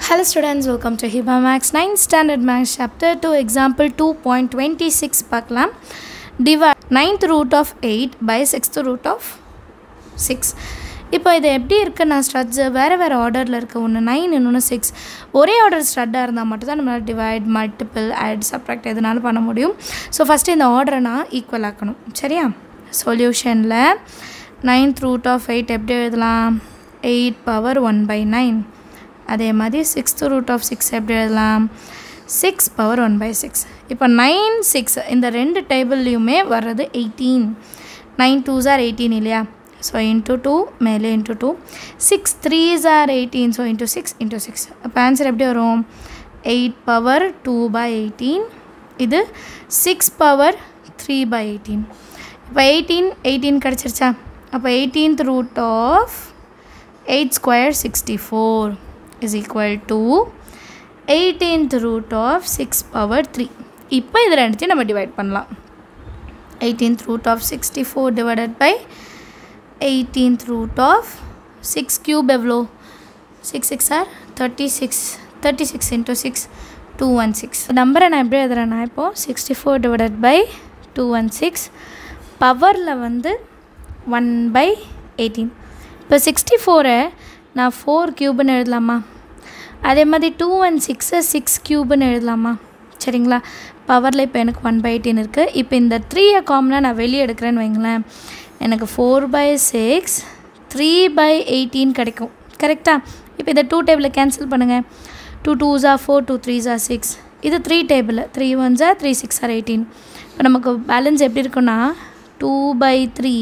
Hello students, welcome to Hiba Max 9 Standard Max Chapter 2 Example 2.26 பார்க்கலாம் Divide 9th root of 8 by 6th root of 6 இப்போ இது எப்படி இருக்குது நான் ஸ்ட்ரட்ஸு வேறு வேறு ஆர்டரில் இருக்க ஒன்று நைன் இன்னொன்று சிக்ஸ் ஒரே ஆர்டர் ஸ்ட்ரட்டாக இருந்தால் மட்டும்தான் நம்மளால் டிவைட் மல்டிபிள் ஆட் சப்ராக்ட் எதுனாலும் பண்ண முடியும் ஸோ ஃபஸ்ட்டு இந்த ஆர்டரை நான் ஈக்குவல் ஆக்கணும் சரியா சொல்யூஷனில் நைன்த் ரூட் ஆஃப் எயிட் எப்படி எழுதலாம் eight power one by nine அதே மாதிரி சிக்ஸ்த் ரூட் ஆஃப் சிக்ஸ் எப்படி எழுதலாம் six power one by six இப்போ நைன் சிக்ஸ் இந்த ரெண்டு டேபிள்லேயுமே வர்றது எயிட்டீன் நைன் டூ ஜார் எயிட்டீன் இல்லையா ஸோ இன்ட்டு டூ மேலே இன்ட்டு டூ சிக்ஸ் த்ரீ ஜார் eighteen so into six into six அப்போ ஆன்சர் எப்படி வரும் eight power two by eighteen இது six power three by eighteen இப்போ எயிட்டீன் எயிட்டீன் கிடச்சிருச்சா அப்போ eighteenth root of eight square sixty four is equal to eighteenth root of six power three இப்போ இது ரெண்டுத்தையும் நம்ம டிவைட் பண்ணலாம் eighteenth root of sixty four divided by eighteenth root of six cube எவ்வளோ six six are thirty six thirty six into six two one six நம்பரை நான் எப்படி எழுதுறேன்னா இப்போது sixty four divided by two one six பவரில் வந்து one by eighteen இப்போ sixty ஃபோரை நான் ஃபோர் க்யூப்னு எழுதலாமா அதே மாதிரி டூ ஒன் சிக்ஸை சிக்ஸ் க்யூப்னு எழுதலாமா சரிங்களா பவரில் இப்போ எனக்கு ஒன் பை எயிட்டீன் இருக்குது இப்போ இந்த த்ரீயை காமனாக நான் வெளியே எடுக்கிறேன்னு வைங்களேன் எனக்கு four by six three by eighteen கிடைக்கும் கரெக்டாக இப்போ இந்த டூ டேபிளை கேன்சல் பண்ணுங்கள் டூ டூ ஜா ஃபோர் டூ த்ரீ ஜா சிக்ஸ் இது த்ரீ டேபிள் த்ரீ ஒன் ஜா த்ரீ சிக்ஸ் ஆர் எயிட்டீன் இப்போ நமக்கு பேலன்ஸ் எப்படி இருக்குன்னா டூ பை த்ரீ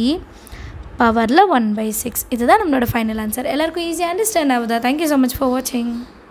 பவரில் ஒன் பை சிக்ஸ் இதுதான் நம்மளோட ஃபைனல் ஆன்சர் எல்லாருக்கும் ஈஸியாக அண்டர்ஸ்டாண்ட் ஆகுதா தேங்க்யூ ஸோ மச் ஃபார் வாட்சிங்